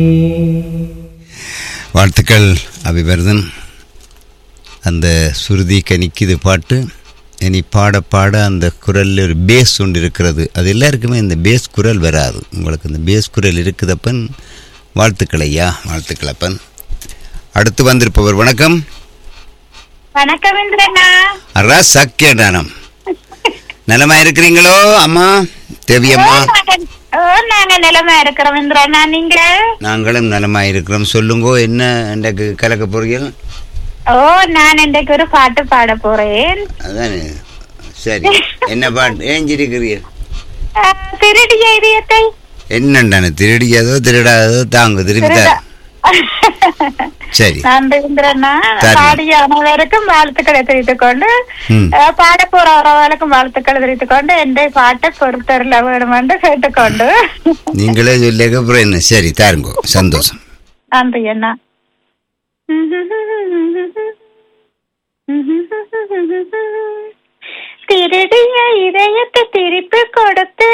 வாழ்த்துக்கள் அபிவர்தன் அந்த சுருதி கனிக்குது பாட்டு இனி பாட பாட அந்த குரலில் ஒரு பேஸ் ஒன்று இருக்கிறது அது எல்லாருக்குமே இந்த பேஸ் குரல் வராது உங்களுக்கு இந்த பேஸ் குரல் இருக்குதப்பன் வாழ்த்துக்கள் ஐயா வாழ்த்துக்கள் அப்பன் அடுத்து வந்திருப்பவர் வணக்கம் வணக்கம் இந்திரண்ணா அரா சக்கியடானம் நலமா இருக்கிறீங்களோ அம்மா தேவியம்மா ஓ, நாங்க- ஓ நாங்க நிலைமை இருக்கிறோம் இந்திரண்ணா நீங்க நாங்களும் நலமா இருக்கிறோம் சொல்லுங்கோ என்ன இன்றைக்கு கலக்க போறீர்கள் ஓ நான் இன்றைக்கு ஒரு பாட்டு பாட போறேன் அதானே சரி என்ன பாட்டு ஏஞ்சிருக்கிறீர்கள் ஆ, திருடிய இதயத்தை என்னண்டானே திருடியதோ திருடாததோ தாங்க திருப்பி திருட தா சரி நன்றி இந்திரண்ணா சரி. பாடிய அனைவருக்கும் வாழ்த்துக்களை தெரிவித்துக் கொண்டு ம். ஆ, பாட போற உறவுகளுக்கும் வாழ்த்துக்களை தெரிவித்துக் கொண்டு எந்த பாட்டை பொறுத்தரில் வேணும் என்று கேட்டுக்கொண்டு நீங்களே சொல்லிக்க அப்புறம் என்ன சரி தாருங்கோ சந்தோஷம் நன்றி அண்ணா திருடிய இதயத்தை திருப்பி கொடுத்து